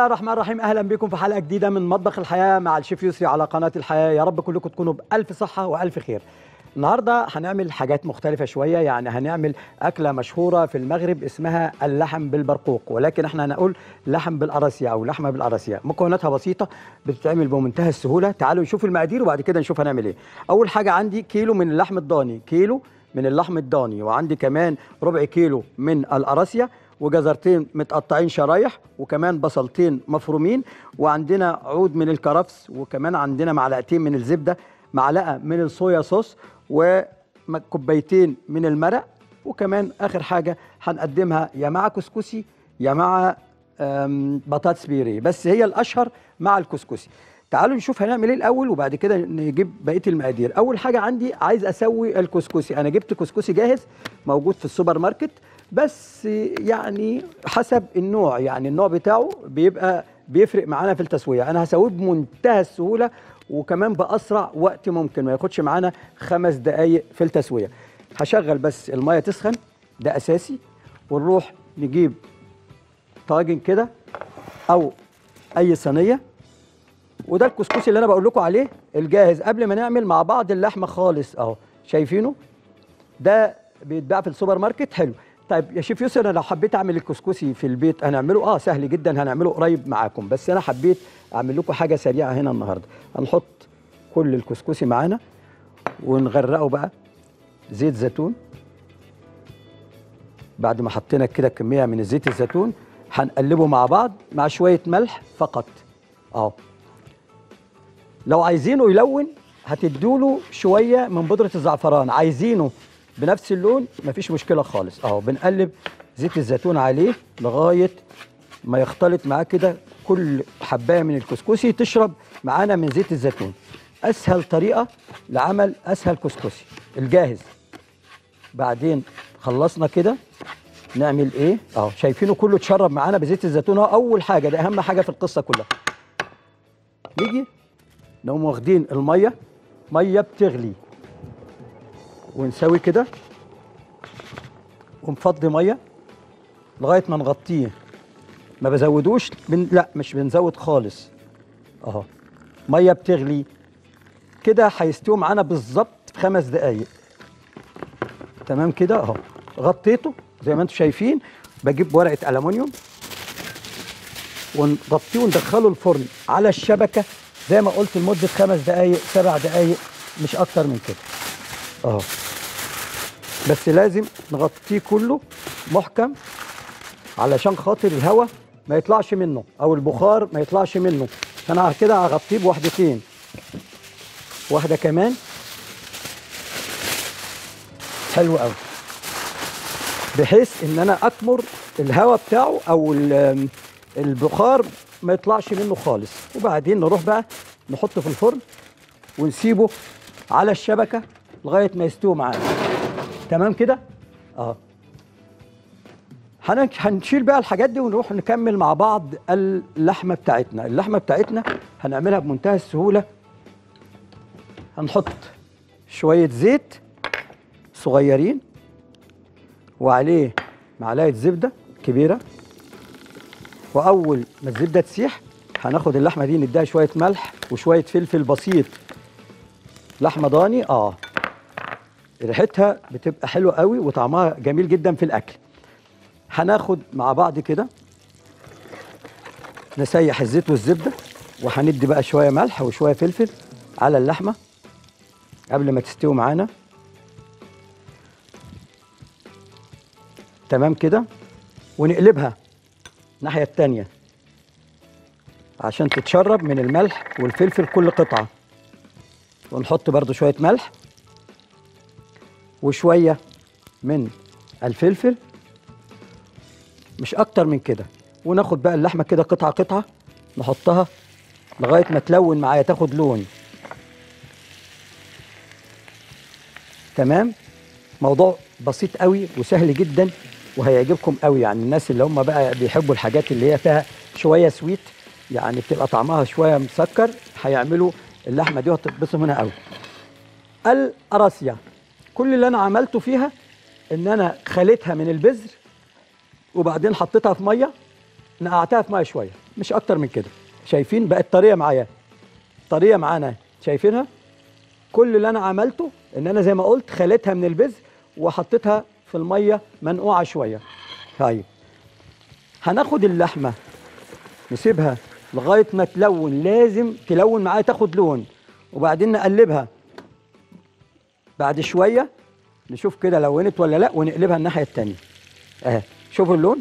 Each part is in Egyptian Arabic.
الرحمن الرحيم اهلا بكم في حلقه جديده من مطبخ الحياه مع الشيف يسري على قناه الحياه يا رب كلكم تكونوا بالف صحه والف خير النهارده هنعمل حاجات مختلفه شويه يعني هنعمل اكله مشهوره في المغرب اسمها اللحم بالبرقوق ولكن احنا هنقول لحم بالقراصيه او لحمه بالقراصيه مكوناتها بسيطه بتتعمل بمنتهى السهوله تعالوا نشوف المقادير وبعد كده نشوف هنعمل ايه اول حاجه عندي كيلو من اللحم الضاني كيلو من اللحم الضاني وعندي كمان ربع كيلو من القراصيه وجزرتين متقطعين شرايح وكمان بصلتين مفرومين وعندنا عود من الكرفس وكمان عندنا معلقتين من الزبده معلقه من الصويا صوص وكوبايتين من المرق وكمان اخر حاجه هنقدمها يا مع كسكسي يا مع أم، بطاطس بيري بس هي الاشهر مع الكسكسي تعالوا نشوف هنعمل ايه الاول وبعد كده نجيب بقيه المقادير اول حاجه عندي عايز اسوي الكسكسي انا جبت كسكسي جاهز موجود في السوبر ماركت بس يعني حسب النوع يعني النوع بتاعه بيبقى بيفرق معانا في التسويه انا هسويه بمنتهى السهوله وكمان باسرع وقت ممكن ما ياخدش معانا خمس دقائق في التسويه هشغل بس الميه تسخن ده اساسي ونروح نجيب طاجن كده او اي صينيه وده الكسكسي اللي انا بقول لكم عليه الجاهز قبل ما نعمل مع بعض اللحمه خالص اهو شايفينه ده بيتباع في السوبر ماركت حلو طيب يا شيف يوسف انا لو حبيت اعمل الكسكسي في البيت هنعمله اه سهل جدا هنعمله قريب معاكم بس انا حبيت اعمل لكم حاجه سريعه هنا النهارده هنحط كل الكسكسي معانا ونغرقه بقى زيت زيتون بعد ما حطينا كده كميه من الزيت الزيتون هنقلبه مع بعض مع شويه ملح فقط اهو لو عايزينه يلون هتدوله شويه من بودره الزعفران عايزينه بنفس اللون مفيش مشكله خالص اهو بنقلب زيت الزيتون عليه لغايه ما يختلط معاه كده كل حبايه من الكسكسي تشرب معانا من زيت الزيتون اسهل طريقه لعمل اسهل كسكسي الجاهز بعدين خلصنا كده نعمل ايه اهو شايفينه كله اتشرب معانا بزيت الزيتون اهو اول حاجه ده اهم حاجه في القصه كلها نيجي نقوم واخدين الميه ميه بتغلي ونسوي كده ونفضي ميه لغايه ما نغطيه ما بزودوش بن... لا مش بنزود خالص اهو ميه بتغلي كده هيستوي معانا بالظبط في خمس دقايق تمام كده اهو غطيته زي ما انتم شايفين بجيب ورقه الومنيوم ونغطيه وندخله الفرن على الشبكه زي ما قلت لمده خمس دقايق سبع دقايق مش اكتر من كده اهو بس لازم نغطيه كله محكم علشان خاطر الهواء ما يطلعش منه او البخار ما يطلعش منه فانا كده هغطيه بوحدتين واحده كمان حلو قوي بحيث ان انا اكمر الهواء بتاعه او ال- البخار ما يطلعش منه خالص وبعدين نروح بقى نحطه في الفرن ونسيبه على الشبكه لغايه ما يستوي معانا تمام كده اه هن- هنشيل بقى الحاجات دي ونروح نكمل مع بعض اللحمه بتاعتنا اللحمه بتاعتنا هنعملها بمنتهى السهوله هنحط شويه زيت صغيرين وعليه معلقه زبده كبيره واول ما الزبده تسيح هناخد اللحمه دي نديها شويه ملح وشويه فلفل بسيط لحمه ضاني اه ريحتها بتبقى حلوه قوي وطعمها جميل جدا في الاكل هناخد مع بعض كده نسيح الزيت والزبده وهندي بقى شويه ملح وشويه فلفل على اللحمه قبل ما تستوي معانا تمام كده ونقلبها الناحيه التانيه عشان تتشرب من الملح والفلفل كل قطعه ونحط برضو شويه ملح وشويه من الفلفل مش اكتر من كده وناخد بقى اللحمه كده قطعه قطعه نحطها لغايه ما تلون معايا تاخد لون تمام موضوع بسيط قوي وسهل جدا وهيعجبكم قوي يعني الناس اللي هم بقى بيحبوا الحاجات اللي هي فيها شويه سويت يعني بتبقى طعمها شويه مسكر هيعملوا اللحمه دي وهتتبسطوا منها قوي القراصيه كل اللي انا عملته فيها ان انا خليتها من البذر وبعدين حطيتها في ميه نقعتها في ميه شويه مش اكتر من كده شايفين بقت طريه معايا طريه معانا شايفينها كل اللي انا عملته ان انا زي ما قلت خليتها من البذر وحطيتها في الميه منقوعه شويه طيب هناخد اللحمه نسيبها لغايه ما تلون لازم تلون معايا تاخد لون وبعدين نقلبها بعد شويه نشوف كده لونت ولا لا ونقلبها الناحيه التانيه اهي شوفوا اللون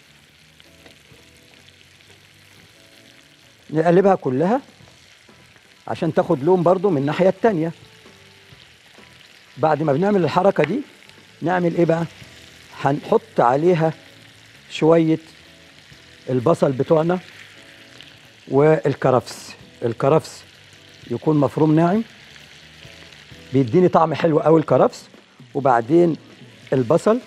نقلبها كلها عشان تاخد لون برضو من الناحيه التانيه بعد ما بنعمل الحركه دي نعمل ايه بقى هنحط عليها شويه البصل بتوعنا والكرفس الكرفس يكون مفروم ناعم بيديني طعم حلو قوي الكرفس وبعدين البصل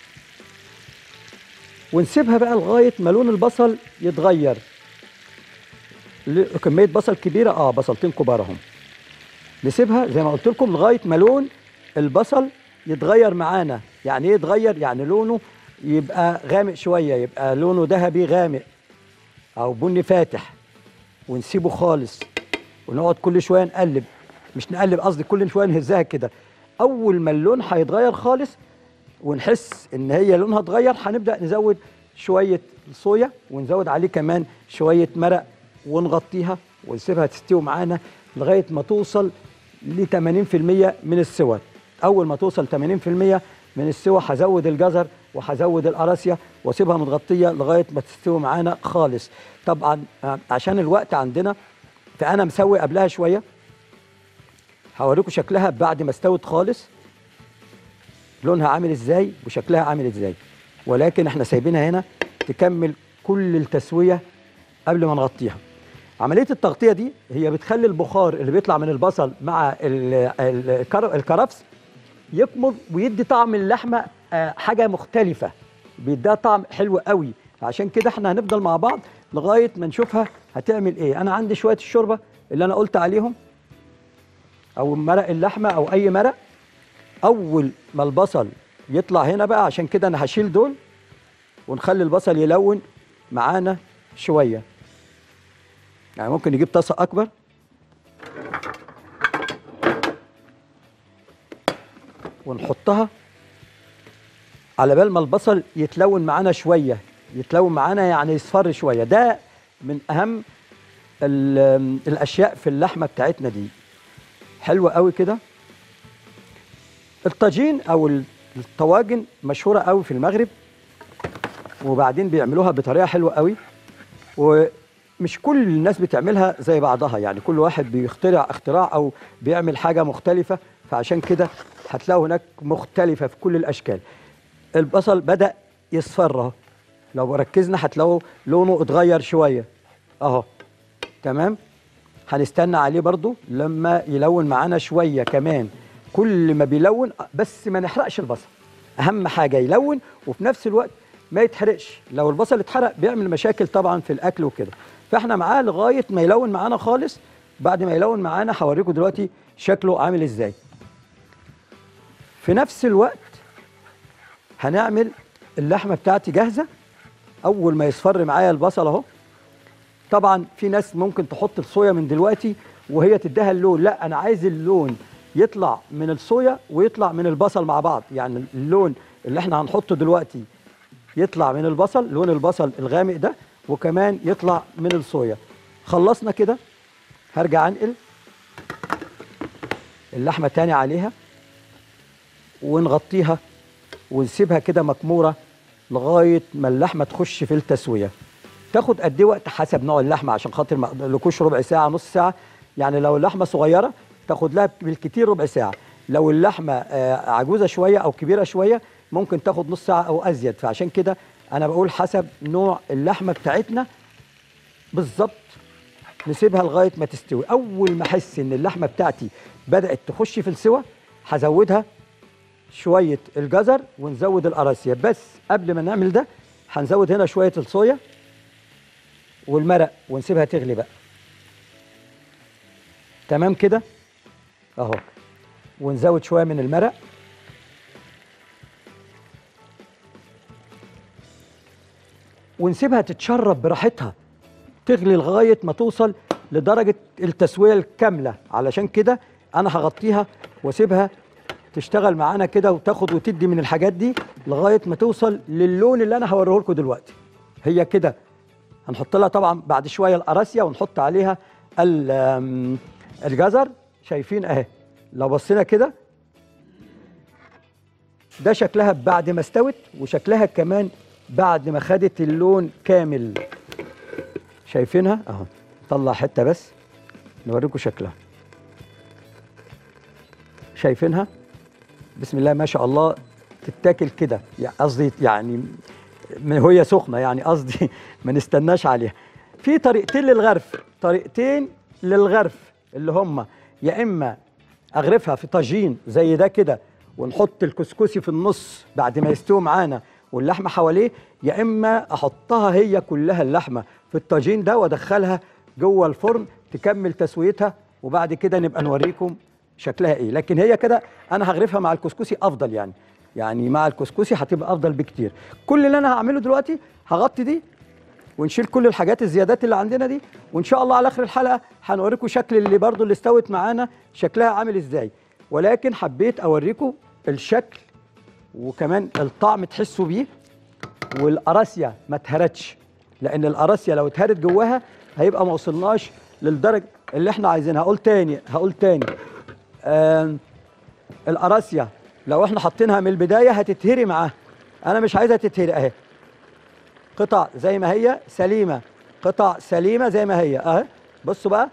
ونسيبها بقى لغايه ما لون البصل يتغير ل- كميه بصل كبيره اه بصلتين كبار اهم نسيبها زي ما قلت لكم لغايه ما لون البصل يتغير معانا يعني ايه يتغير يعني لونه يبقى غامق شويه يبقى لونه ذهبي غامق او بني فاتح ونسيبه خالص ونقعد كل شويه نقلب مش نقلب قصدي كل شويه نهزها كده اول ما اللون هيتغير خالص ونحس ان هي لونها اتغير هنبدا نزود شويه صويا ونزود عليه كمان شويه مرق ونغطيها ونسيبها تستوي معانا لغايه ما توصل ل 80% من السوى اول ما توصل 80% من السوى هزود الجزر وهزود القراصيه واسيبها متغطيه لغايه ما تستوي معانا خالص طبعا آه، عشان الوقت عندنا فانا مسوي قبلها شويه هوريكم شكلها بعد ما استوت خالص لونها عامل ازاي وشكلها عامل ازاي ولكن احنا سايبينها هنا تكمل كل التسويه قبل ما نغطيها عمليه التغطيه دي هي بتخلي البخار اللي بيطلع من البصل مع ال- ال- الكر- الكرفس يكمل ويدي طعم اللحمه آه، حاجه مختلفه بيديها طعم حلو قوي عشان كده احنا هنفضل مع بعض لغايه ما نشوفها هتعمل ايه انا عندي شويه الشوربه اللي انا قلت عليهم او مرق اللحمه او اي مرق اول ما البصل يطلع هنا بقى عشان كده انا هشيل دول ونخلي البصل يلون معانا شويه يعني ممكن نجيب طاسه اكبر ونحطها على بال ما البصل يتلون معانا شويه يتلون معانا يعني يصفر شويه ده من اهم ال- الاشياء في اللحمه بتاعتنا دي حلوه قوي كده الطاجين او الطواجن مشهوره قوي في المغرب وبعدين بيعملوها بطريقه حلوه قوي ومش كل الناس بتعملها زي بعضها يعني كل واحد بيخترع اختراع او بيعمل حاجه مختلفه فعشان كده هتلاقوا هناك مختلفه في كل الاشكال البصل بدا يصفر اهو لو ركزنا هتلاقوا لونه اتغير شويه اهو تمام هنستنى عليه برضو لما يلون معانا شويه كمان كل ما بيلون بس ما نحرقش البصل اهم حاجه يلون وفي نفس الوقت ما يتحرقش لو البصل اتحرق بيعمل مشاكل طبعا في الاكل وكده فاحنا معاه لغايه ما يلون معانا خالص بعد ما يلون معانا هوريكم دلوقتي شكله عامل ازاي في نفس الوقت هنعمل اللحمه بتاعتي جاهزه اول ما يصفر معايا البصل اهو طبعا في ناس ممكن تحط الصويا من دلوقتي وهي تديها اللون لا انا عايز اللون يطلع من الصويا ويطلع من البصل مع بعض يعني اللون اللي احنا هنحطه دلوقتي يطلع من البصل لون البصل الغامق ده وكمان يطلع من الصويا خلصنا كده هرجع انقل اللحمه تاني عليها ونغطيها ونسيبها كده مكموره لغايه ما اللحمه تخش في التسويه تاخد قد ايه وقت حسب نوع اللحمه عشان خاطر ما اقولكوش ربع ساعه نص ساعه يعني لو اللحمه صغيره تاخد لها بالكتير ربع ساعه لو اللحمه آه، عجوزه شويه او كبيره شويه ممكن تاخد نص ساعه او ازيد فعشان كده انا بقول حسب نوع اللحمه بتاعتنا بالظبط نسيبها لغايه ما تستوي اول ما احس ان اللحمه بتاعتي بدات تخش في السوى هزودها شويه الجزر ونزود القراصيه بس قبل ما نعمل ده هنزود هنا شويه الصويا والمرق ونسيبها تغلي بقى تمام كده اهو ونزود شويه من المرق ونسيبها تتشرب براحتها تغلي لغايه ما توصل لدرجه التسويه الكامله علشان كده انا هغطيها واسيبها تشتغل معانا كده وتاخد وتدي من الحاجات دي لغايه ما توصل للون اللي انا هوريه لكم دلوقتي هي كده هنحط لها طبعا بعد شويه القراصيه ونحط عليها ال- آم، الجزر شايفين اهي لو بصينا كده ده شكلها بعد ما استوت وشكلها كمان بعد ما خدت اللون كامل شايفينها اهو نطلع حته بس نوريكم شكلها شايفينها بسم الله ما شاء الله تتاكل كده يعني قصدي يعني من وهي سخنه يعني قصدي ما نستناش عليها في طريقتين للغرف طريقتين للغرف اللي هم يا اما اغرفها في طاجين زي ده كده ونحط الكسكسي في النص بعد ما يستوي معانا واللحمه حواليه يا اما احطها هي كلها اللحمه في الطاجين ده وادخلها جوه الفرن تكمل تسويتها وبعد كده نبقى نوريكم شكلها ايه لكن هي كده انا هغرفها مع الكسكسي افضل يعني يعني مع الكسكسي هتبقى افضل بكتير كل اللي انا هعمله دلوقتي هغطي دي ونشيل كل الحاجات الزيادات اللي عندنا دي وان شاء الله على اخر الحلقه هنوريكم شكل اللي برضو اللي استوت معانا شكلها عامل ازاي ولكن حبيت اوريكم الشكل وكمان الطعم تحسوا بيه والقراصيه ما اتهرتش لان القراصيه لو اتهرت جواها هيبقى ما وصلناش للدرجه اللي احنا عايزينها هقول تاني هقول تاني آم، القراصيه لو احنا حاطينها من البدايه هتتهري معاها انا مش عايزها تتهري اهي قطع زي ما هي سليمه قطع سليمه زي ما هي اهي بصوا بقى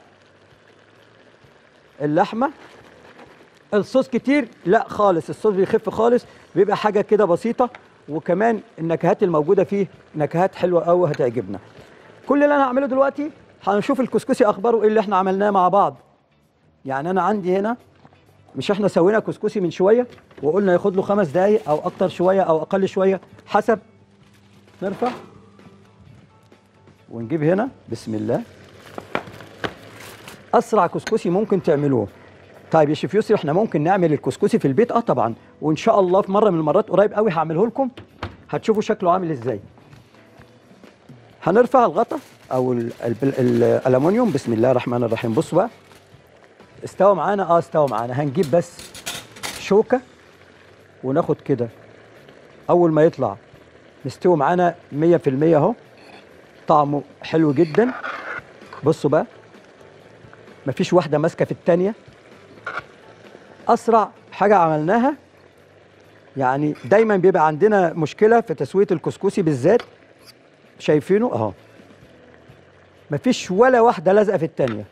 اللحمه الصوص كتير لا خالص الصوص بيخف خالص بيبقى حاجه كده بسيطه وكمان النكهات الموجوده فيه نكهات حلوه قوي هتعجبنا كل اللي انا هعمله دلوقتي هنشوف الكسكسي اخباره ايه اللي احنا عملناه مع بعض يعني انا عندي هنا مش احنا سوينا كسكسي من شويه وقلنا ياخد له خمس دقايق او اكتر شويه او اقل شويه حسب نرفع ونجيب هنا بسم الله اسرع كسكسي ممكن تعملوه طيب يا شيف يسري احنا ممكن نعمل الكسكسي في البيت اه طبعا وان شاء الله في مره من المرات قريب قوي هعمله لكم هتشوفوا شكله عامل ازاي هنرفع الغطا او ال- ال- ال- الالومنيوم بسم الله الرحمن الرحيم بصوا بقى استوى معانا اه استوى معانا هنجيب بس شوكه وناخد كده اول ما يطلع مستوي معانا 100% اهو طعمه حلو جدا بصوا بقى مفيش واحده ماسكه في التانيه اسرع حاجه عملناها يعني دايما بيبقى عندنا مشكله في تسويه الكسكسي بالذات شايفينه اهو مفيش ولا واحده لازقه في التانيه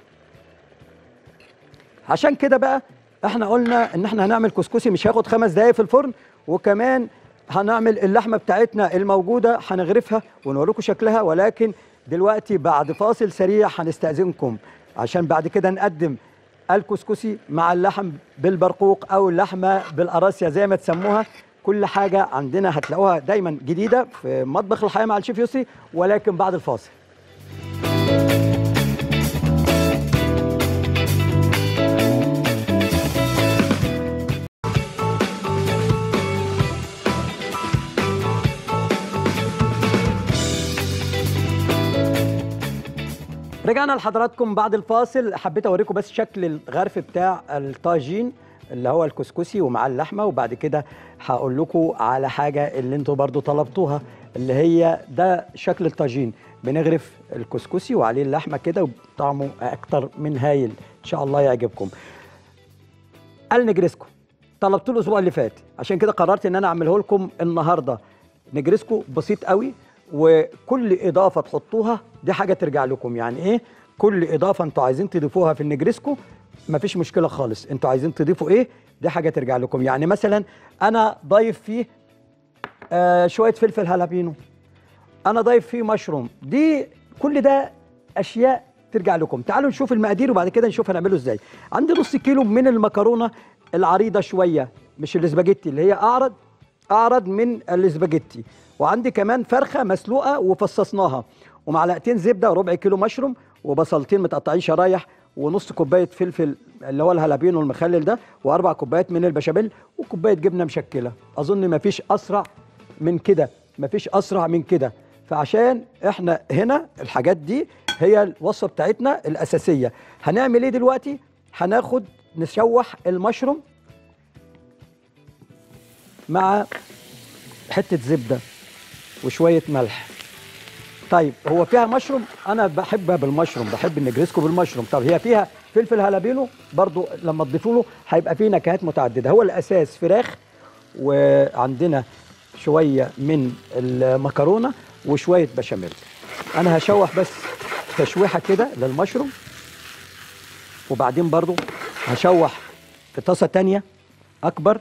عشان كده بقى احنا قلنا ان احنا هنعمل كسكسي مش هياخد خمس دقايق في الفرن وكمان هنعمل اللحمه بتاعتنا الموجوده هنغرفها ونوريكم شكلها ولكن دلوقتي بعد فاصل سريع هنستاذنكم عشان بعد كده نقدم الكسكسي مع اللحم بالبرقوق او اللحمه بالقراصيه زي ما تسموها كل حاجه عندنا هتلاقوها دايما جديده في مطبخ الحياه مع الشيف يسري ولكن بعد الفاصل رجعنا لحضراتكم بعد الفاصل حبيت اوريكم بس شكل الغرف بتاع الطاجين اللي هو الكسكسي ومع اللحمه وبعد كده هقول لكم على حاجه اللي انتوا برضو طلبتوها اللي هي ده شكل الطاجين بنغرف الكسكسي وعليه اللحمه كده وطعمه اكتر من هايل ان شاء الله يعجبكم النجرسكو طلبتوه الاسبوع اللي فات عشان كده قررت ان انا اعمله لكم النهارده نجرسكو بسيط قوي وكل اضافه تحطوها دي حاجه ترجع لكم يعني ايه كل اضافه انتوا عايزين تضيفوها في النجرسكو مفيش مشكله خالص انتوا عايزين تضيفوا ايه دي حاجه ترجع لكم يعني مثلا انا ضايف فيه آه شويه فلفل هالابينو انا ضايف فيه مشروم دي كل ده اشياء ترجع لكم تعالوا نشوف المقادير وبعد كده نشوف هنعمله ازاي عندي نص كيلو من المكرونه العريضه شويه مش الاسباجيتي اللي هي اعرض اعرض من الاسباجيتي وعندي كمان فرخه مسلوقه وفصصناها ومعلقتين زبده وربع كيلو مشروم وبصلتين متقطعين شرايح ونص كوبايه فلفل اللي هو الهالابينو المخلل ده واربع كوبايات من البشاميل وكوبايه جبنه مشكله اظن مفيش اسرع من كده مفيش اسرع من كده فعشان احنا هنا الحاجات دي هي الوصفه بتاعتنا الاساسيه هنعمل ايه دلوقتي هناخد نشوح المشروم مع حته زبده وشويه ملح طيب هو فيها مشروم انا بحبها بالمشروم بحب النجريسكو بالمشروم طب هي فيها فلفل هالابينو برضو لما تضيفوا له هيبقى فيه نكهات متعدده هو الاساس فراخ وعندنا شويه من المكرونه وشويه بشاميل انا هشوح بس تشويحه كده للمشروم وبعدين برضو هشوح في طاسه تانية اكبر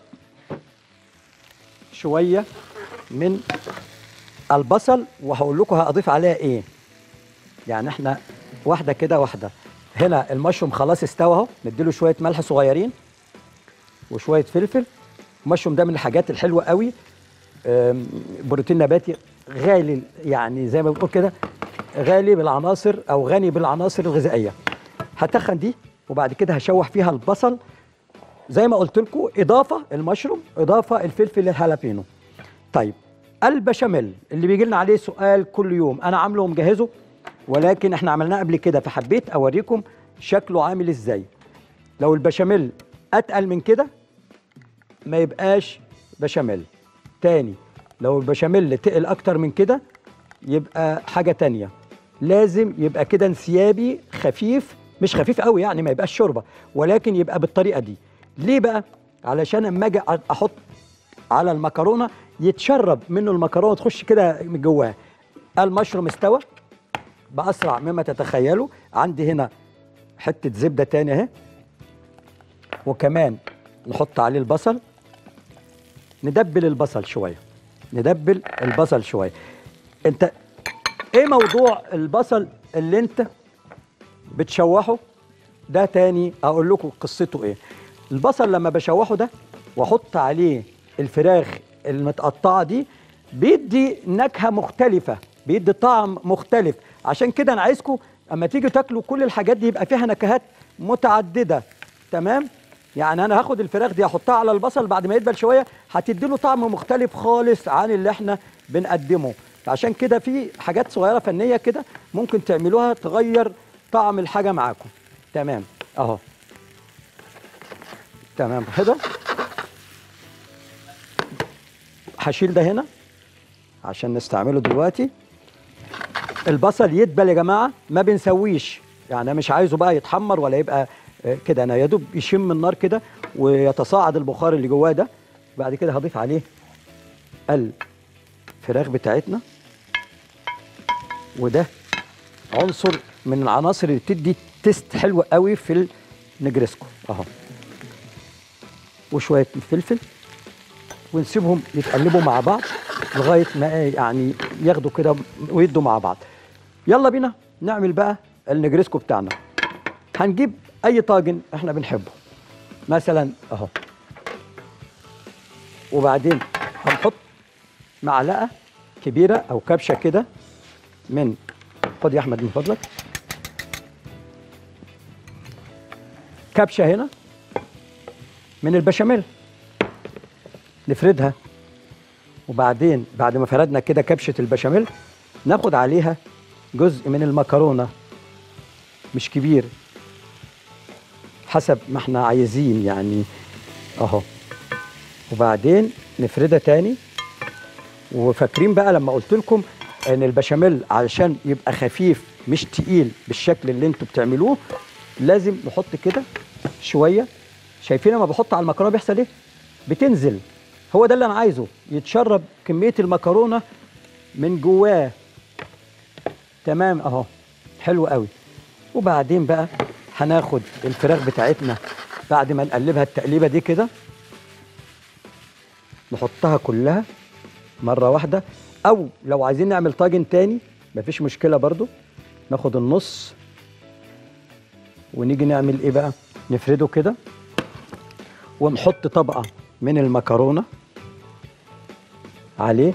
شويه من البصل وهقول لكم هضيف عليها ايه يعني احنا واحده كده واحده هنا المشروم خلاص استوى اهو نديله شويه ملح صغيرين وشويه فلفل المشروم ده من الحاجات الحلوه قوي أم، بروتين نباتي غالي يعني زي ما بنقول كده غالي بالعناصر او غني بالعناصر الغذائيه هتخن دي وبعد كده هشوح فيها البصل زي ما قلت لكم اضافه المشروم اضافه الفلفل الهالابينو طيب البشاميل اللي بيجي لنا عليه سؤال كل يوم انا عامله ومجهزه ولكن احنا عملناه قبل كده فحبيت اوريكم شكله عامل ازاي لو البشاميل اتقل من كده ما يبقاش بشاميل تاني لو البشاميل تقل اكتر من كده يبقى حاجه تانية لازم يبقى كده انسيابي خفيف مش خفيف قوي يعني ما يبقاش شوربه ولكن يبقى بالطريقه دي ليه بقى علشان اما اجي احط على المكرونه يتشرب منه المكرونه تخش كده من جواها المشروم استوى باسرع مما تتخيلوا عندي هنا حته زبده تاني اهي وكمان نحط عليه البصل ندبل البصل شويه ندبل البصل شويه انت ايه موضوع البصل اللي انت بتشوحه ده تاني اقول لكم قصته ايه البصل لما بشوحه ده واحط عليه الفراخ المتقطعه دي بيدي نكهه مختلفه بيدي طعم مختلف عشان كده انا عايزكم اما تيجوا تاكلوا كل الحاجات دي يبقى فيها نكهات متعدده تمام يعني انا هاخد الفراخ دي احطها على البصل بعد ما يدبل شويه هتدي له طعم مختلف خالص عن اللي احنا بنقدمه عشان كده في حاجات صغيره فنيه كده ممكن تعملوها تغير طعم الحاجه معاكم تمام اهو تمام كده هشيل ده هنا عشان نستعمله دلوقتي البصل يدبل يا جماعه ما بنسويش يعني انا مش عايزه بقى يتحمر ولا يبقى آه، كده انا يا دوب يشم النار كده ويتصاعد البخار اللي جواه ده بعد كده هضيف عليه الفراخ بتاعتنا وده عنصر من العناصر اللي بتدي تيست حلو قوي في النجرسكو اهو وشويه فلفل ونسيبهم يتقلبوا مع بعض لغايه ما إيه يعني ياخدوا كده ويدوا مع بعض يلا بينا نعمل بقى النجرسكو بتاعنا هنجيب اي طاجن احنا بنحبه مثلا اهو وبعدين هنحط معلقه كبيره او كبشه كده من خد يا احمد من فضلك كبشه هنا من البشاميل نفردها وبعدين بعد ما فردنا كده كبشه البشاميل ناخد عليها جزء من المكرونه مش كبير حسب ما احنا عايزين يعني اهو وبعدين نفردها تاني وفاكرين بقى لما قلت لكم ان البشاميل علشان يبقى خفيف مش تقيل بالشكل اللي انتوا بتعملوه لازم نحط كده شويه شايفين لما بحط على المكرونه بيحصل ايه بتنزل هو ده اللي انا عايزه يتشرب كميه المكرونه من جواه تمام اهو حلو قوي وبعدين بقى هناخد الفراخ بتاعتنا بعد ما نقلبها التقليبه دي كده نحطها كلها مره واحده او لو عايزين نعمل طاجن تاني مفيش مشكله برضو ناخد النص ونيجي نعمل ايه بقى نفرده كده ونحط طبقه من المكرونه عليه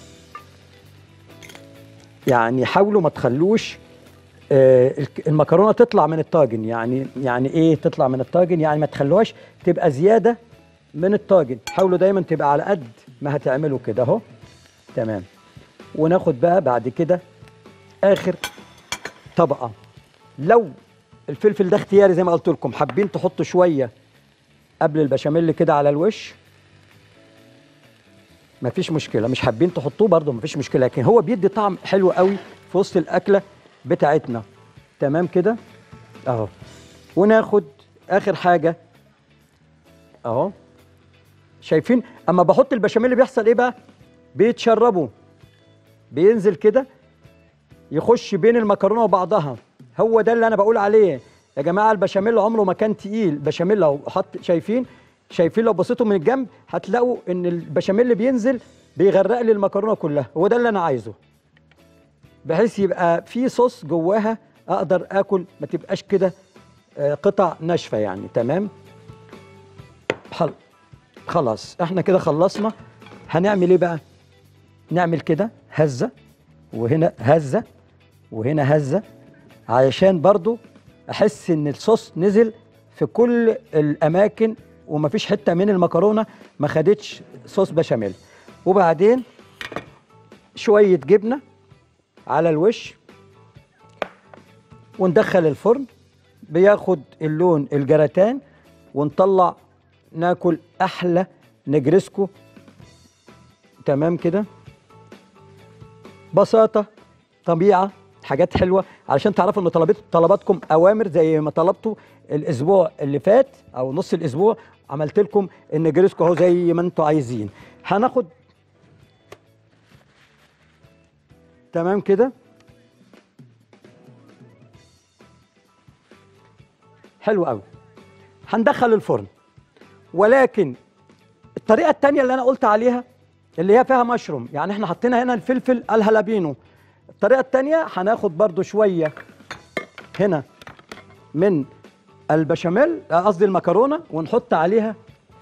يعني حاولوا ما تخلوش آه، الك- المكرونه تطلع من الطاجن يعني يعني ايه تطلع من الطاجن يعني ما تخلوهاش تبقى زياده من الطاجن حاولوا دايما تبقى على قد ما هتعملوا كده اهو تمام وناخد بقى بعد كده اخر طبقه لو الفلفل ده اختياري زي ما قلت لكم حابين تحطوا شويه قبل البشاميل كده على الوش مفيش مشكله مش حابين تحطوه برده مفيش مشكله لكن هو بيدي طعم حلو قوي في وسط الاكله بتاعتنا تمام كده اهو وناخد اخر حاجه اهو شايفين اما بحط البشاميل بيحصل ايه بقى بيتشربوا بينزل كده يخش بين المكرونه وبعضها هو ده اللي انا بقول عليه يا جماعه البشاميل عمره ما كان تقيل بشاميل لو حط شايفين شايفين لو بصيتوا من الجنب هتلاقوا ان البشاميل اللي بينزل بيغرق لي المكرونه كلها هو ده اللي انا عايزه بحيث يبقى في صوص جواها اقدر اكل ما تبقاش كده آه، قطع ناشفه يعني تمام حل. خلاص احنا كده خلصنا هنعمل ايه بقى نعمل كده هزه وهنا هزه وهنا هزه علشان برضو احس ان الصوص نزل في كل الاماكن ومفيش حته من المكرونه ما خدتش صوص بشاميل وبعدين شويه جبنه على الوش وندخل الفرن بياخد اللون الجراتان ونطلع ناكل احلى نجرسكو تمام كده بساطه طبيعه حاجات حلوه علشان تعرفوا ان طلبات طلباتكم اوامر زي ما طلبتوا الاسبوع اللي فات او نص الاسبوع عملت لكم النجرسكو اهو زي ما انتوا عايزين هناخد تمام كده حلو قوي هندخل الفرن ولكن الطريقه الثانيه اللي انا قلت عليها اللي هي فيها مشروم يعني احنا حطينا هنا الفلفل الهلابينو الطريقه الثانيه هناخد برده شويه هنا من البشاميل آه، قصدي المكرونه ونحط عليها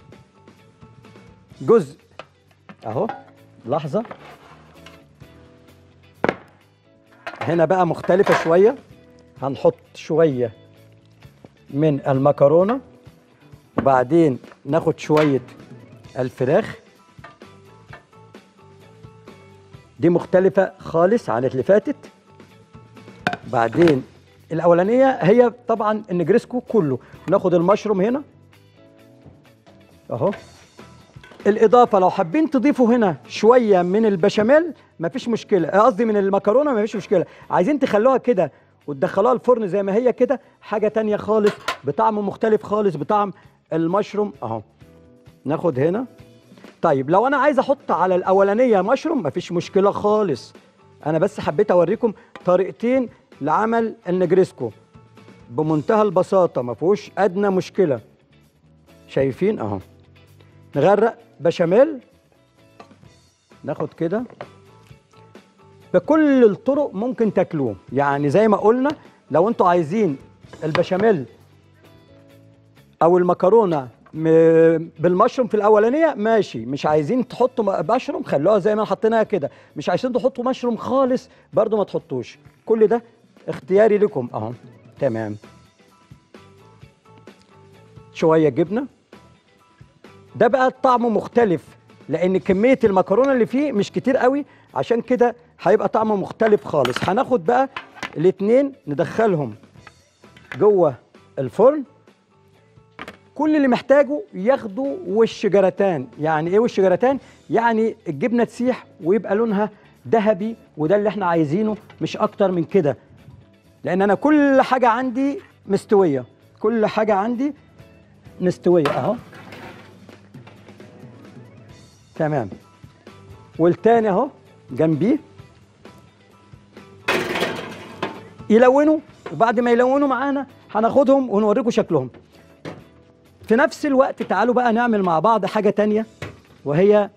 جزء اهو لحظه هنا بقى مختلفه شويه هنحط شويه من المكرونه وبعدين ناخد شويه الفراخ دي مختلفة خالص عن اللي فاتت بعدين الأولانية هي طبعا النجرسكو كله ناخد المشروم هنا أهو الإضافة لو حابين تضيفوا هنا شوية من البشاميل مفيش مشكلة آه، قصدي من المكرونة مفيش مشكلة عايزين تخلوها كده وتدخلوها الفرن زي ما هي كده حاجة تانية خالص بطعم مختلف خالص بطعم المشروم أهو ناخد هنا طيب لو انا عايز احط على الاولانيه مشروم مفيش مشكله خالص انا بس حبيت اوريكم طريقتين لعمل النجريسكو بمنتهى البساطه ما فيهوش ادنى مشكله شايفين اهو نغرق بشاميل ناخد كده بكل الطرق ممكن تاكلوه يعني زي ما قلنا لو انتوا عايزين البشاميل او المكرونه م- بالمشروم في الاولانيه ماشي مش عايزين تحطوا م- مشروم خلوها زي ما حطيناها كده مش عايزين تحطوا مشروم خالص برضو ما تحطوش كل ده اختياري لكم اهو تمام شويه جبنه ده بقى طعمه مختلف لان كميه المكرونه اللي فيه مش كتير قوي عشان كده هيبقى طعمه مختلف خالص هناخد بقى الاتنين ندخلهم جوه الفرن كل اللي محتاجه ياخدوا وش جراتان يعني ايه وش جراتان يعني الجبنه تسيح ويبقى لونها ذهبي وده اللي احنا عايزينه مش اكتر من كده لان انا كل حاجه عندي مستويه كل حاجه عندي مستويه اهو تمام والتاني اهو جنبيه يلونوا وبعد ما يلونوا معانا هناخدهم ونوريكم شكلهم في نفس الوقت تعالوا بقى نعمل مع بعض حاجة تانية وهي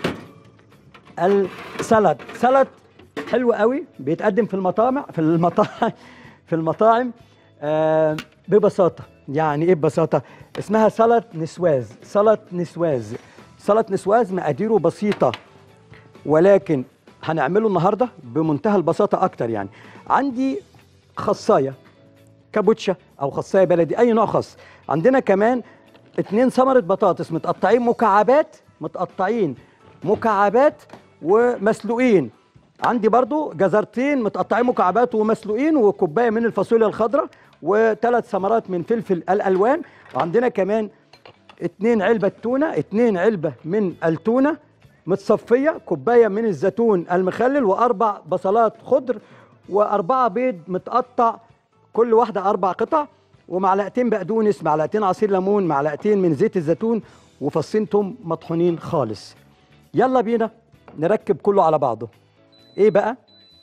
السلطة سلطة حلو قوي بيتقدم في المطاعم في المطاعم في المطاعم آه ببساطة يعني ايه ببساطة اسمها سلطة نسواز سلطة نسواز سلطة نسواز مقاديره بسيطة ولكن هنعمله النهارده بمنتهى البساطة أكتر يعني عندي خصاية كابوتشا او خاصيه بلدي اي نوع خاص عندنا كمان اتنين ثمره بطاطس متقطعين مكعبات متقطعين مكعبات ومسلوقين عندي برضو جزرتين متقطعين مكعبات ومسلوقين وكوبايه من الفاصوليا الخضراء وثلاث ثمرات من فلفل الالوان وعندنا كمان اتنين علبه تونه اتنين علبه من التونه متصفيه كوبايه من الزيتون المخلل واربع بصلات خضر واربعه بيض متقطع كل واحده اربع قطع ومعلقتين بقدونس معلقتين عصير ليمون معلقتين من زيت الزيتون وفصين توم مطحونين خالص يلا بينا نركب كله على بعضه ايه بقى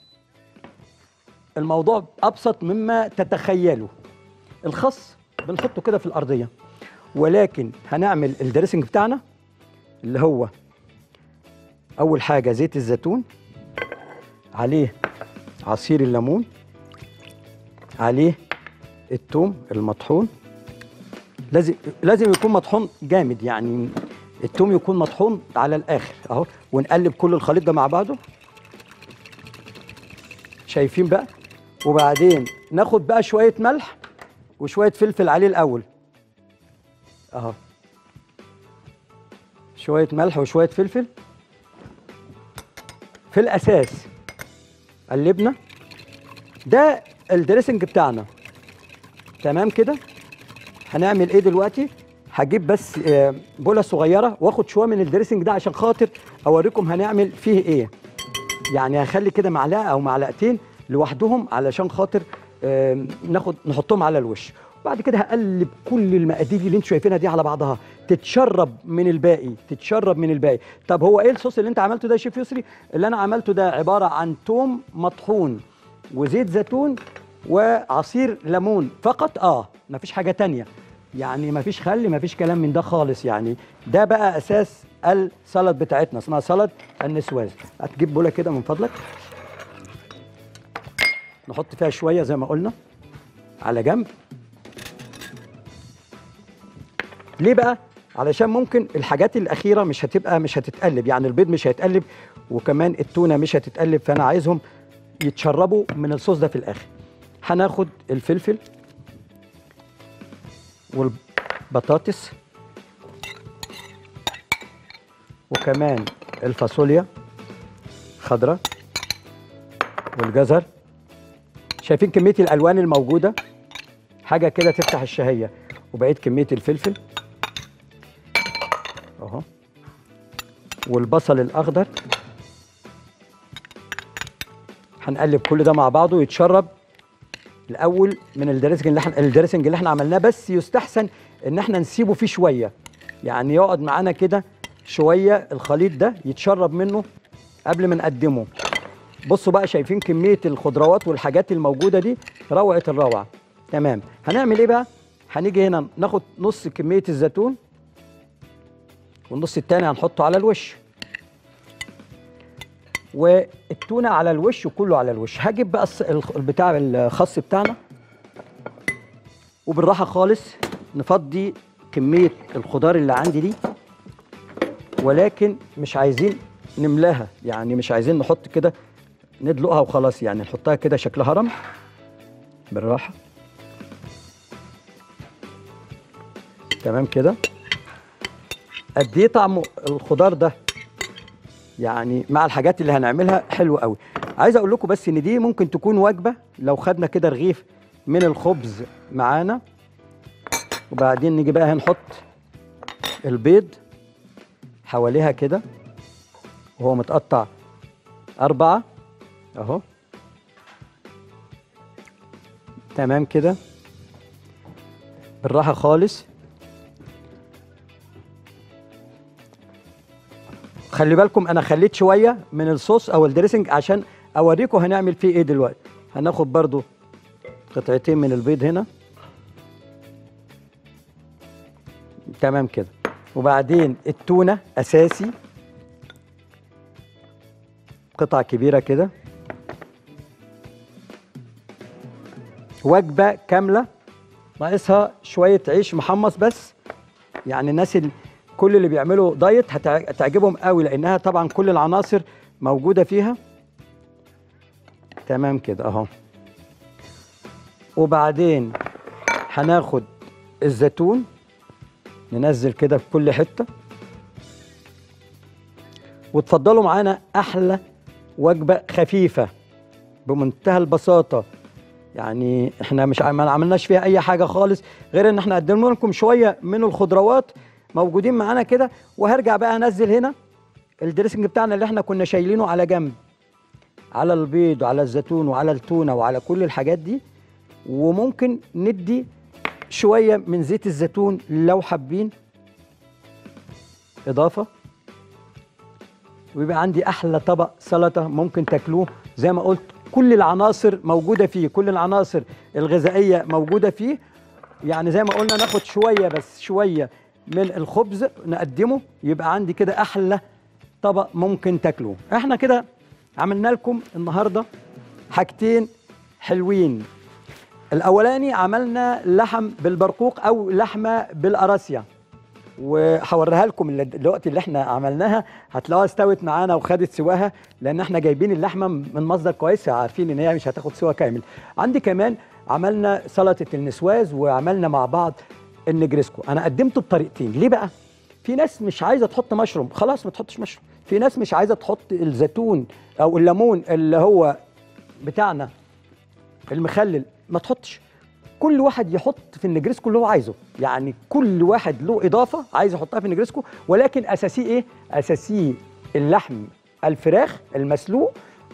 الموضوع ابسط مما تتخيلوا الخس بنحطه كده في الارضيه ولكن هنعمل الدريسنج بتاعنا اللي هو اول حاجه زيت الزيتون عليه عصير الليمون عليه التوم المطحون لازم لازم يكون مطحون جامد يعني التوم يكون مطحون على الاخر اهو ونقلب كل الخليط ده مع بعضه شايفين بقى وبعدين ناخد بقى شويه ملح وشويه فلفل عليه الاول اهو شويه ملح وشويه فلفل في الاساس قلبنا ده الدريسنج بتاعنا تمام كده هنعمل ايه دلوقتي هجيب بس آه، بوله صغيره واخد شويه من الدريسنج ده عشان خاطر اوريكم هنعمل فيه ايه يعني هخلي كده معلقه او معلقتين لوحدهم علشان خاطر آم، ناخد نحطهم على الوش بعد كده هقلب كل المقادير اللي انتوا شايفينها دي على بعضها تتشرب من الباقي تتشرب من الباقي طب هو ايه الصوص اللي انت عملته ده يا شيف يسري اللي انا عملته ده عباره عن توم مطحون وزيت زيتون وعصير ليمون فقط اه مفيش حاجه تانية يعني مفيش خل مفيش كلام من ده خالص يعني ده بقى اساس السلطه بتاعتنا اسمها سلطه النسواز هتجيب بوله كده من فضلك نحط فيها شويه زي ما قلنا على جنب ليه بقى علشان ممكن الحاجات الاخيره مش هتبقى مش هتتقلب يعني البيض مش هيتقلب وكمان التونه مش هتتقلب فانا عايزهم يتشربوا من الصوص ده في الاخر هناخد الفلفل والبطاطس وكمان الفاصوليا خضراء والجزر شايفين كميه الالوان الموجوده حاجه كده تفتح الشهيه وبقيت كميه الفلفل اهو والبصل الاخضر هنقلب كل ده مع بعضه يتشرب الاول من الدريسنج اللي احنا الدريسنج اللي احنا عملناه بس يستحسن ان احنا نسيبه فيه شويه يعني يقعد معانا كده شويه الخليط ده يتشرب منه قبل ما نقدمه بصوا بقى شايفين كميه الخضروات والحاجات الموجوده دي روعه الروعه تمام هنعمل ايه بقى هنيجي هنا ناخد نص كميه الزيتون والنص التاني هنحطه على الوش والتونه على الوش وكله على الوش هجيب بقى الص- الخ- بتاع الخس بتاعنا وبالراحه خالص نفضي كميه الخضار اللي عندي دي ولكن مش عايزين نملاها يعني مش عايزين نحط كده ندلقها وخلاص يعني نحطها كده شكلها هرم بالراحه تمام كده قد ايه طعم الخضار ده يعني مع الحاجات اللي هنعملها حلو قوي عايز اقول لكم بس ان دي ممكن تكون وجبه لو خدنا كده رغيف من الخبز معانا وبعدين نيجي بقى هنحط البيض حواليها كده وهو متقطع أربعة أهو تمام كده بالراحة خالص خلي بالكم انا خليت شويه من الصوص او الدريسنج عشان اوريكم هنعمل فيه ايه دلوقتي هناخد برضو قطعتين من البيض هنا تمام كده وبعدين التونه اساسي قطع كبيره كده وجبه كامله ناقصها شويه عيش محمص بس يعني الناس اللي كل اللي بيعملوا دايت هتع- هتعجبهم قوي لانها طبعا كل العناصر موجوده فيها تمام كده اهو وبعدين هناخد الزيتون ننزل كده في كل حته وتفضلوا معانا احلى وجبه خفيفه بمنتهى البساطه يعني احنا مش عم- ما عملناش فيها اي حاجه خالص غير ان احنا قدمنا لكم شويه من الخضروات موجودين معانا كده وهرجع بقى انزل هنا الدريسنج بتاعنا اللي احنا كنا شايلينه على جنب على البيض وعلى الزيتون وعلى التونه وعلى كل الحاجات دي وممكن ندي شويه من زيت الزيتون لو حابين اضافه ويبقى عندي احلى طبق سلطه ممكن تاكلوه زي ما قلت كل العناصر موجوده فيه كل العناصر الغذائيه موجوده فيه يعني زي ما قلنا ناخد شويه بس شويه من الخبز نقدمه يبقى عندي كده احلى طبق ممكن تاكلوه احنا كده عملنا لكم النهارده حاجتين حلوين الاولاني عملنا لحم بالبرقوق او لحمه بالقراصيه وهوريها لكم اللي- دلوقتي اللي احنا عملناها هتلاقوها استوت معانا وخدت سواها لان احنا جايبين اللحمه من مصدر كويس عارفين ان هي مش هتاخد سوا كامل عندي كمان عملنا سلطه النسواز وعملنا مع بعض النجريسكو انا قدمته بطريقتين ليه بقى في ناس مش عايزه تحط مشروم خلاص ما تحطش مشروم في ناس مش عايزه تحط الزيتون او الليمون اللي هو بتاعنا المخلل ما تحطش كل واحد يحط في النجريسكو اللي هو عايزه يعني كل واحد له اضافه عايز يحطها في النجريسكو ولكن اساسيه ايه اساسيه اللحم الفراخ المسلوق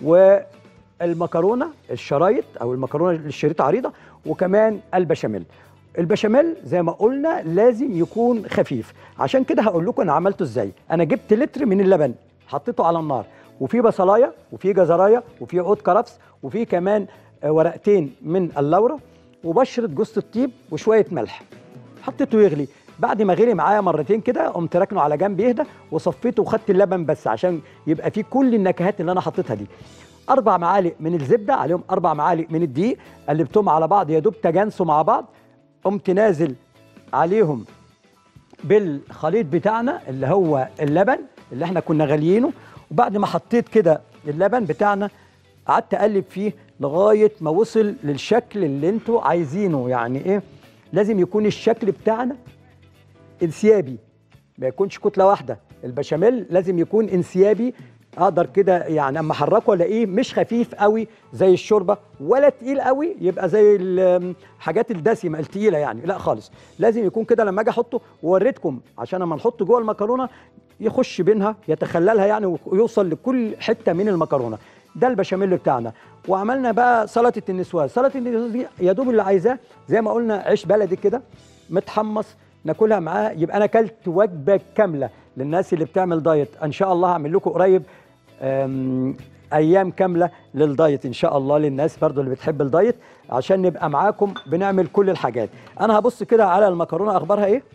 والمكرونه الشرايط او المكرونه الشريط عريضه وكمان البشاميل البشاميل زي ما قلنا لازم يكون خفيف عشان كده هقول لكم انا عملته ازاي انا جبت لتر من اللبن حطيته على النار وفي بصلايه وفي جزرايه وفي عود كرفس وفي كمان آه، ورقتين من اللورة وبشرة جوز الطيب وشوية ملح حطيته يغلي بعد ما غلي معايا مرتين كده قمت راكنه على جنب يهدى وصفيته وخدت اللبن بس عشان يبقى فيه كل النكهات اللي انا حطيتها دي اربع معالق من الزبده عليهم اربع معالق من الدقيق قلبتهم على بعض يا دوب تجانسوا مع بعض قمت نازل عليهم بالخليط بتاعنا اللي هو اللبن اللي احنا كنا غاليينه وبعد ما حطيت كده اللبن بتاعنا قعدت اقلب فيه لغايه ما وصل للشكل اللي انتوا عايزينه يعني ايه لازم يكون الشكل بتاعنا انسيابي ما يكونش كتله واحده البشاميل لازم يكون انسيابي اقدر كده يعني اما احركه الاقيه مش خفيف قوي زي الشوربه ولا تقيل قوي يبقى زي الحاجات الدسمه التقيله يعني لا خالص لازم يكون كده لما اجي احطه ووريتكم عشان اما نحطه جوه المكرونه يخش بينها يتخللها يعني ويوصل لكل حته من المكرونه ده البشاميل بتاعنا وعملنا بقى سلطه النسوان سلطه النسوان دي يا دوب اللي عايزاه زي ما قلنا عيش بلدي كده متحمص ناكلها معاه يبقى انا اكلت وجبه كامله للناس اللي بتعمل دايت ان شاء الله هعمل لكم قريب أم، ايام كامله للدايت ان شاء الله للناس برضو اللي بتحب الدايت عشان نبقى معاكم بنعمل كل الحاجات انا هبص كده على المكرونه اخبارها ايه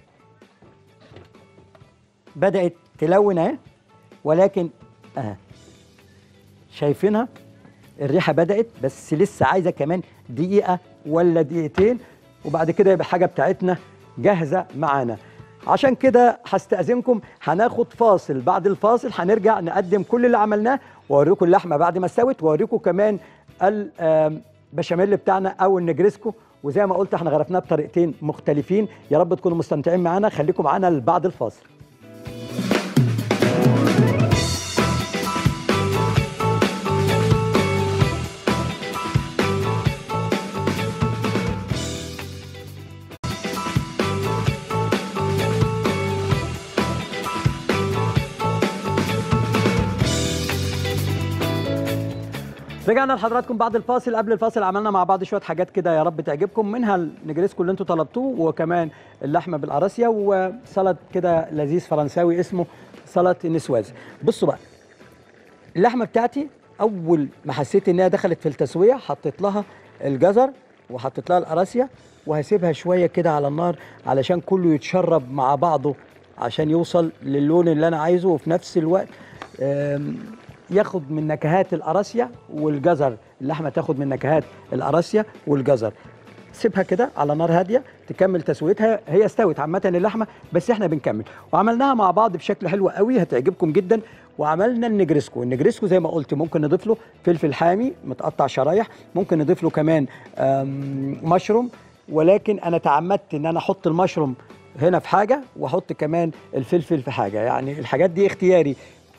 بدات تلون اهي ولكن اهي شايفينها الريحه بدات بس لسه عايزه كمان دقيقه ولا دقيقتين وبعد كده يبقى حاجه بتاعتنا جاهزه معانا عشان كده هستأذنكم هناخد فاصل بعد الفاصل هنرجع نقدم كل اللي عملناه واوريكم اللحمه بعد ما استوت واوريكم كمان البشاميل بتاعنا او النجريسكو وزي ما قلت احنا غرفناه بطريقتين مختلفين يا رب تكونوا مستمتعين معانا خليكم معانا بعد الفاصل رجعنا لحضراتكم بعد الفاصل قبل الفاصل عملنا مع بعض شويه حاجات كده يا رب تعجبكم منها النجريسكو اللي انتوا طلبتوه وكمان اللحمه بالقراصيه وسلطه كده لذيذ فرنساوي اسمه سلطه النسواز بصوا بقى اللحمه بتاعتي اول ما حسيت انها دخلت في التسويه حطيت لها الجزر وحطيت لها القراصيه وهسيبها شويه كده على النار علشان كله يتشرب مع بعضه عشان يوصل للون اللي انا عايزه وفي نفس الوقت آم، ياخد من نكهات القراصيه والجزر اللحمه تاخد من نكهات القراصيه والجزر سيبها كده على نار هاديه تكمل تسويتها هي استوت عامه اللحمه بس احنا بنكمل وعملناها مع بعض بشكل حلو قوي هتعجبكم جدا وعملنا النجريسكو النجريسكو زي ما قلت ممكن نضيف له فلفل حامي متقطع شرايح ممكن نضيف له كمان آم، مشروم ولكن انا تعمدت ان انا احط المشروم هنا في حاجه واحط كمان الفلفل في حاجه يعني الحاجات دي اختياري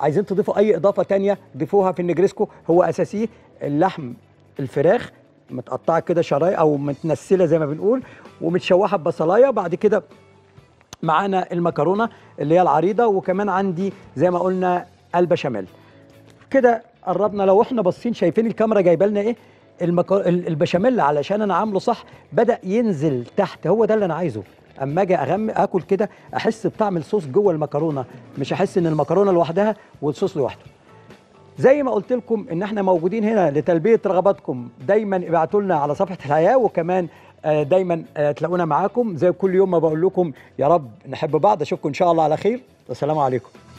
عايزين تضيفوا اي اضافه تانية ضيفوها في النجريسكو هو اساسيه اللحم الفراخ متقطعه كده شرايح او متنسله زي ما بنقول ومتشوحه ببصلايه بعد كده معانا المكرونه اللي هي العريضه وكمان عندي زي ما قلنا البشاميل كده قربنا لو احنا باصين شايفين الكاميرا جايبه لنا ايه المكر... ال- البشاميل علشان انا عامله صح بدا ينزل تحت هو ده اللي انا عايزه اما اجي اغم اكل كده احس بطعم الصوص جوه المكرونه مش احس ان المكرونه لوحدها والصوص لوحده زي ما قلت لكم ان احنا موجودين هنا لتلبيه رغباتكم دايما ابعتوا لنا على صفحه الحياه وكمان آه، دايما آه، تلاقونا معاكم زي كل يوم ما بقول لكم يا رب نحب بعض اشوفكم ان شاء الله على خير والسلام عليكم